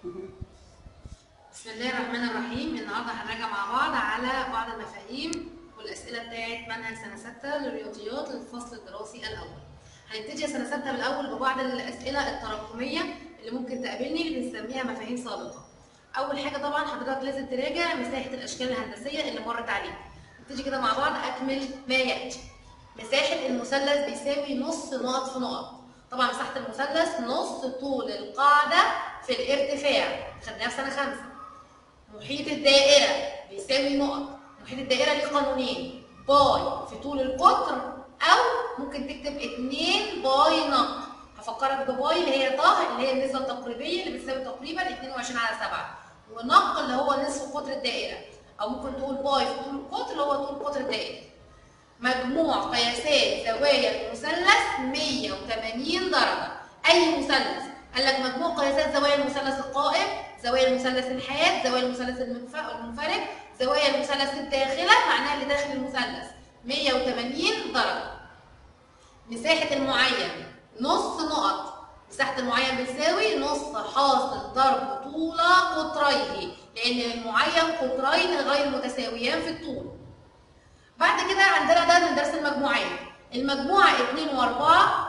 بسم الله الرحمن الرحيم النهارده هنراجع مع بعض على بعض المفاهيم والاسئله بتاعت منهج سنه سته للرياضيات للفصل الدراسي الاول. هنبتدي سنه سته بالاول ببعض الاسئله التراكميه اللي ممكن تقابلني اللي بنسميها مفاهيم سابقه. اول حاجه طبعا حضرتك لازم تراجع مساحه الاشكال الهندسيه اللي مرت عليك. نبتدي كده مع بعض اكمل ما ياتي. مساحه المثلث بيساوي نص نقط في نقط. طبعا مساحه المثلث نص طول القاعده في الارتفاع خدناها في سنه خمسه. محيط الدائرة بيساوي نقط محيط الدائرة ليه قانونين باي في طول القطر أو ممكن تكتب 2 باي نق هفكرك بباي اللي هي طه اللي هي النسبة التقريبية اللي بتساوي تقريبا 22 على 7 ونق اللي هو نصف قطر الدائرة أو ممكن تقول باي في طول القطر اللي هو طول قطر الدائرة مجموع قياسات زوايا المثلث 180 درجة أي مثلث قال لك مجموع قياسات زوايا المثلث القائم زوايا المثلث الحاد زوايا المثلث المنفرد زوايا المثلث الداخلة معناها اللي داخل المثلث 180 درجة مساحة المعين نص نقط مساحة المعين بتساوي نص حاصل ضرب طول قطريه لأن المعين قطرين غير متساويان في الطول بعد كده عندنا ده من درس المجموعات المجموعة 2 و4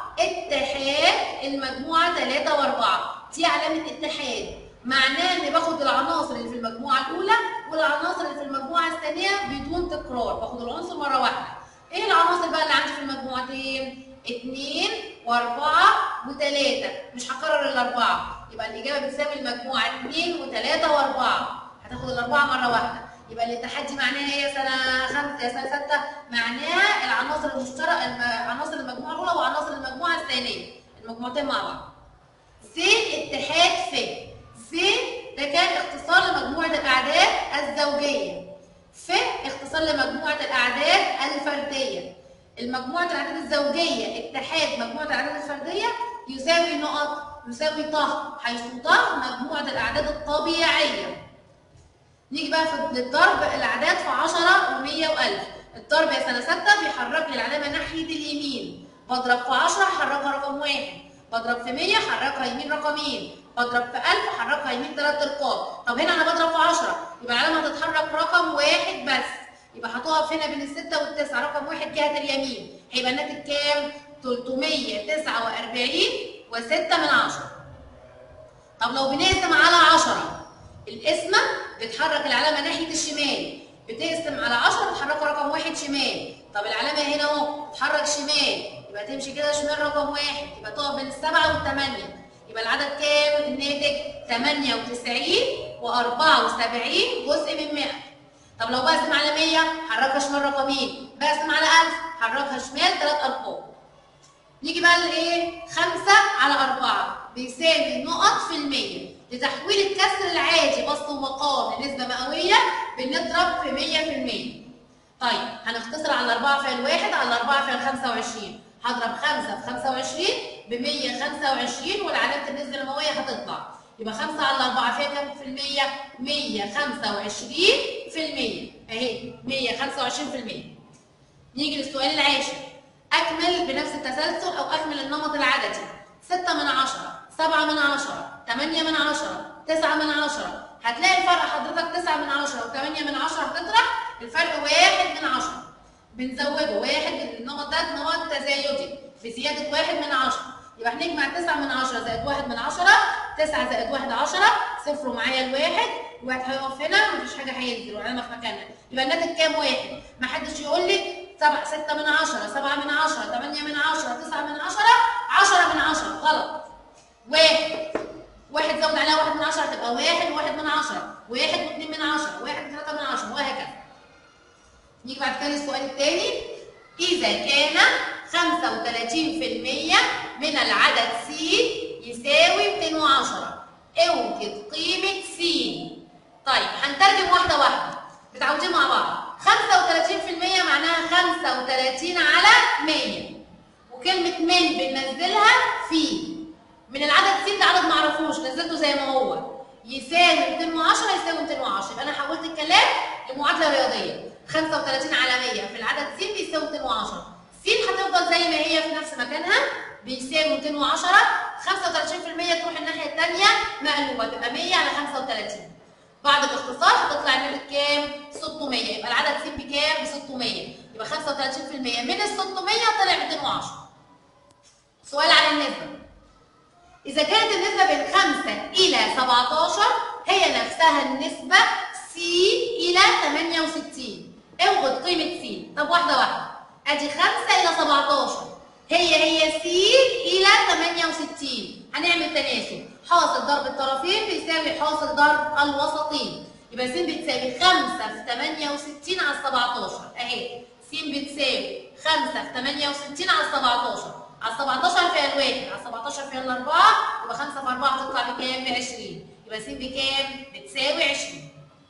اتحاد المجموعة 3 و4 دي علامة اتحاد معناه اني باخد العناصر اللي في المجموعه الاولى والعناصر اللي في المجموعه الثانيه بدون تكرار باخد العنصر مره واحده ايه العناصر بقى اللي عندي في المجموعتين اتنين واربعة وتلاتة مش هكرر الاربعة يبقى الاجابة بتساوي المجموعة اتنين وتلاتة واربعة هتاخد الاربعة مرة واحدة يبقى الاتحاد دي معناها ايه يا سنة خمسة يا سنة ستة معناها العناصر المشتركة عناصر المجموعة الأولى وعناصر المجموعة الثانية المجموعتين مع بعض س اتحاد ف ف ده كان اختصار لمجموعة الأعداد الزوجية ف اختصار لمجموعة الأعداد الفردية المجموعة الأعداد الزوجية اتحاد مجموعة الأعداد الفردية يساوي نقط يساوي ط حيث ط مجموعة الأعداد الطبيعية نيجي بقى في للضرب الأعداد في 10 و100 و1000 الضرب يا سنة 6 بيحرك لي العلامة ناحية اليمين بضرب في 10 حركها رقم واحد بضرب في 100 حركها يمين رقمين بضرب في 1000 حركها يمين ثلاث ارقام طب هنا انا بضرب في 10 يبقى العلامه هتتحرك رقم واحد بس يبقى هتقف هنا بين الستة والتسعة رقم واحد جهة اليمين هيبقى الناتج كام؟ 349 و6 من 10 طب لو بنقسم على 10 القسمة بتحرك العلامة ناحية الشمال بتقسم على 10 بتحركها رقم واحد شمال طب العلامة هنا اهو بتتحرك شمال يبقى تمشي كده شمال رقم واحد يبقى تقف بين السبعة والثمانية يبقى العدد كام؟ الناتج 98 و74 جزء من 100 طب لو بقسم على 100 حركها شمال رقمين بقسم على 1000 حركها شمال ثلاث ارقام نيجي بقى لايه؟ 5 على 4 بيساوي نقط في المية لتحويل الكسر العادي بسط ومقام لنسبة مئوية بنضرب في 100% طيب هنختصر على 4 فعل واحد على 4 فعل 25 هضرب 5 في 25 ب 125 والعلامة النسبة المئوية هتطلع يبقى 5 على 4 فيها كام في المية؟ 125 في المية اهي 125 في المية نيجي للسؤال العاشر أكمل بنفس التسلسل أو أكمل النمط العددي 6 من 10 7 من 10 8 من 10 9 من 10 هتلاقي الفرق حضرتك 9 من 10 و8 من 10 هتطرح الفرق 1 من 10 بنزوده واحد النمط ده نمط تزايدي بزياده واحد من 10 يبقى هنجمع 9 من 10 زائد 1 من 10 9 زائد 1 10 صفر ومعايا الواحد الواحد هيقف هنا مفيش حاجه هينزل والعلامه في مكانها يبقى الناتج كام واحد ما حدش يقول لي 7 6 من 10 7 من 10 8 من 10 9 من 10 10 من 10 غلط واحد واحد زود عليها واحد من 10 تبقى واحد وواحد من 10 واحد واثنين من 10 واحد وثلاثة من 10 وهكذا نيجي بعد كده السؤال الثاني إذا كان 35% من العدد س يساوي 210 اوجد قيمة س طيب هنترجم واحدة واحدة متعودين مع بعض 35% معناها 35 على 100 وكلمة من بننزلها في من العدد س ده عدد معرفوش نزلته زي ما هو يساوي 210 يساوي 210 يبقى انا حولت الكلام لمعادله رياضيه 35 على 100 في العدد س بيساوي 210 س هتفضل زي ما هي في نفس مكانها بيساوي 210 35% تروح الناحيه الثانيه مقلوبه تبقى 100 على 35 بعد الاختصار هتطلع نسبه كام 600 يبقى العدد س بكام ب 600 يبقى 35% من ال 600 طلع 210 سؤال عن النسبه إذا كانت النسبة بين 5 إلى 17 هي نفسها النسبة س إلى 68 اوجد قيمة س طب واحدة واحدة أدي 5 إلى 17 هي هي س إلى 68 هنعمل تناسب حاصل ضرب الطرفين بيساوي حاصل ضرب الوسطين يبقى س بتساوي 5 في 68 على 17 أهي س بتساوي 5 في 68 على 17 على 17 فيها الواحد على 17 فيها الأربعة يبقى 5 في 4 تطلع بكام؟ ب 20 يبقى س بكام؟ بتساوي 20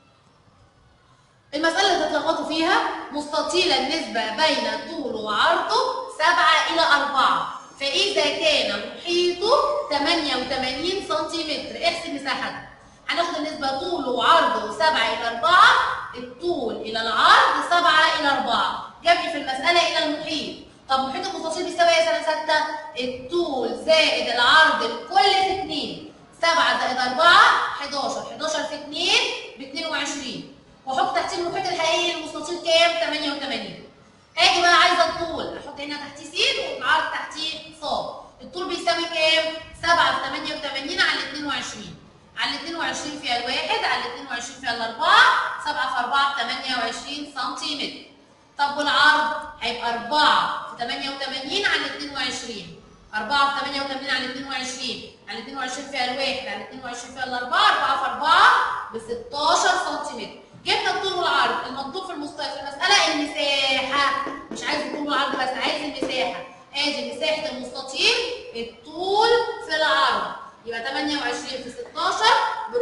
المسألة اللي تتلخبطوا فيها مستطيل النسبة بين طوله وعرضه 7 إلى 4 فإذا كان محيطه 88 سنتيمتر احسب مساحته هناخد النسبة طوله وعرضه 7 إلى 4 الطول إلى العرض 7 إلى 4 جاب لي في المسألة إلى المحيط طب محيط المستطيل بيساوي ايه يا سنه سته؟ الطول زائد العرض الكل في 2 7 زائد 4 11 11 في 2 ب 22 واحط تحتيه المحيط الحقيقي للمستطيل كام؟ 88 اجي بقى عايزه الطول احط هنا تحتيه س والعرض تحتيه ص الطول بيساوي كام؟ 7 في 88 على 22 على 22 فيها الواحد على 22 فيها الاربعه 7 في 4 ب 28 سنتيمتر طب والعرض هيبقى 4 في 88 على 22 4 في 88 على 22 على 22 فيها الواحد على 22 فيها الاربعه 4 في 4 ب 16 سنتيمتر جبنا الطول والعرض المطلوب في المست... في المساله المساحه مش عايز الطول والعرض بس عايز المساحه ادي مساحه المستطيل الطول في العرض يبقى 28 في 16 ب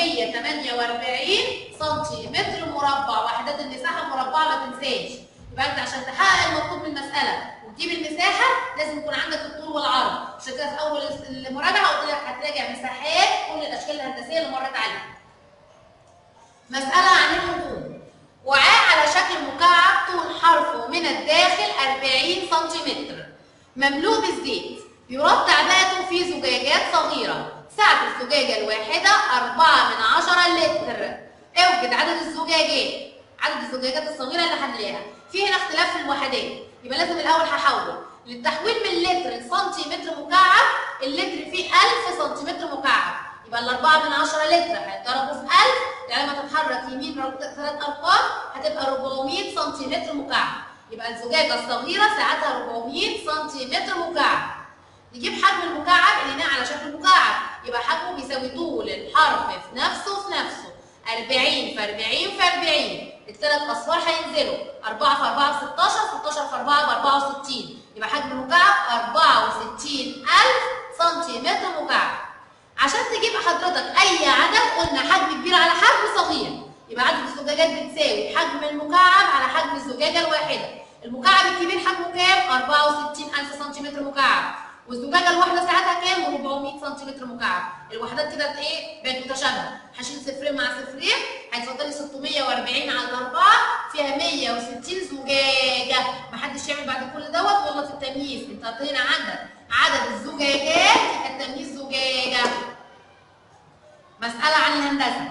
448 سنتيمتر مربع وحدات المساحه مربعه ما تنساش يبقى انت عشان تحقق المطلوب من المساله وتجيب المساحه لازم يكون عندك الطول والعرض عشان كده في اول المراجعه قلت لك هتراجع مساحات كل الاشكال الهندسيه اللي مرت عليها مساله عن الحجوم وعاء على شكل مكعب طول حرفه من الداخل 40 سنتيمتر مملوء بالزيت يرد تعبئته في زجاجات صغيره سعة الزجاجة الواحدة 4 من 10 لتر اوجد عدد الزجاجات عدد الزجاجات الصغيرة اللي هنلاقيها في هنا اختلاف في الوحدات يبقى لازم الاول هحول للتحويل من لتر لسنتيمتر مكعب اللتر فيه 1000 سنتيمتر مكعب يبقى ال 4 من 10 لتر هيتضربوا في 1000 يعني لما تتحرك يمين ثلاث ارقام هتبقى 400 سنتيمتر مكعب يبقى الزجاجه الصغيره سعتها 400 سنتيمتر مكعب نجيب حجم المكعب اللي على شكل مكعب يبقى حجمه بيساوي طول الحرف في نفسه في نفسه 40 في 40 في 40 الثلاث اصفار هينزلوا 4 في 4 ب 16 16 في 4 ب 64 يبقى حجم المكعب 64000 سنتيمتر مكعب عشان تجيب حضرتك اي عدد قلنا حجم كبير على حجم صغير يبقى عدد الزجاجات بتساوي حجم المكعب على حجم الزجاجه الواحده المكعب الكبير حجمه كام 64000 سنتيمتر مكعب والزجاجه الواحده ساعتها كام 400 سنتيمتر مكعب الوحدات كده ايه بقت متشابهه هشيل صفرين مع صفرين هيتفضل لي 640 على الاربعه فيها 160 زجاجه محدش يعمل بعد كل دوت والله في التمييز انت هتلاقينا عدد عدد الزجاجات يبقى التمييز زجاجه مساله عن الهندسه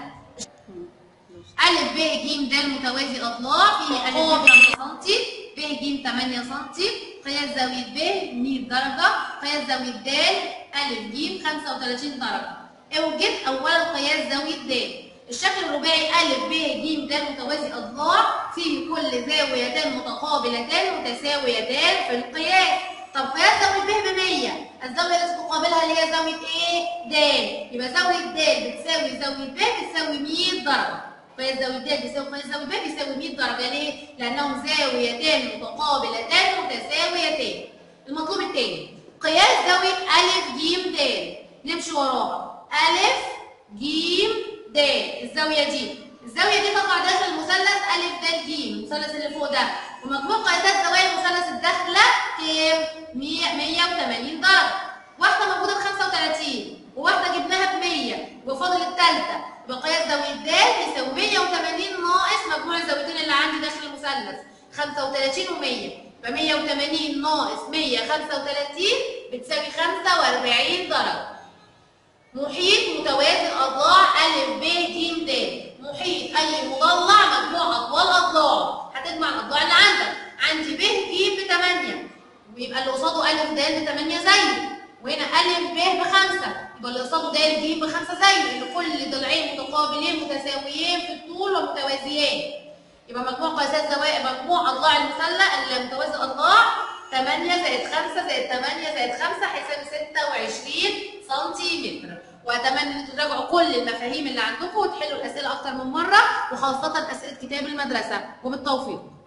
ألف ب ج د متوازي الأضلاع فيه ألف 5 سم ب ج 8 سم قياس زاوية ب 100 درجة قياس زاوية د ألف ج 35 درجة اوجد أولا قياس زاوية د الشكل الرباعي ألف ب ج د متوازي أضلاع فيه كل زاويتان متقابلتان متساويتان في القياس طب قياس زاوية ب ب 100 الزاوية التي تقابلها اللي هي زاوية ايه؟ د يبقى زاوية د بتساوي زاوية ب بتساوي 100 درجة قياس زاوية د بيساوي قياس زاوية ب بيساوي 100 درجة ليه؟ لأنهم زاويتان متقابلتان متساويتان. المطلوب الثاني قياس زاوية أ ج د نمشي وراها أ ج د الزاوية دي الزاوية دي تقع داخل المثلث أ د ج المثلث اللي فوق ده ومجموع قياسات زوايا المثلث الداخلة كام؟ 180 درجة. واحدة موجودة ب 35 وواحدة جبناها ب 100 وفاضل الثالثة يبقى قياس زاوية د بيساوي 180 ناقص مجموع الزاويتين اللي عندي داخل المثلث 35 و100 يبقى 180 ناقص 135 بتساوي 45 درجة محيط متوازي الأضلاع أ ب ج د محيط أي مضلع مجموع أطوال أضلاع هتجمع الأضلاع اللي عندك عندي ب ج ب 8 ويبقى اللي قصاده أ د ب 8 زيه وهنا أ ب بخمسة يبقى اللي قصاده د ج بخمسة زيه لأن كل ضلعين متقابلين متساويين في الطول ومتوازيين يبقى مجموع قياسات زوايا مجموع أضلاع المثلث اللي متوازي الأضلاع 8 زائد 5 زائد 8 زائد 5 هيساوي 26 سنتيمتر واتمنى ان انتوا تراجعوا كل المفاهيم اللي عندكم وتحلوا الاسئله اكتر من مره وخاصه اسئله كتاب المدرسه وبالتوفيق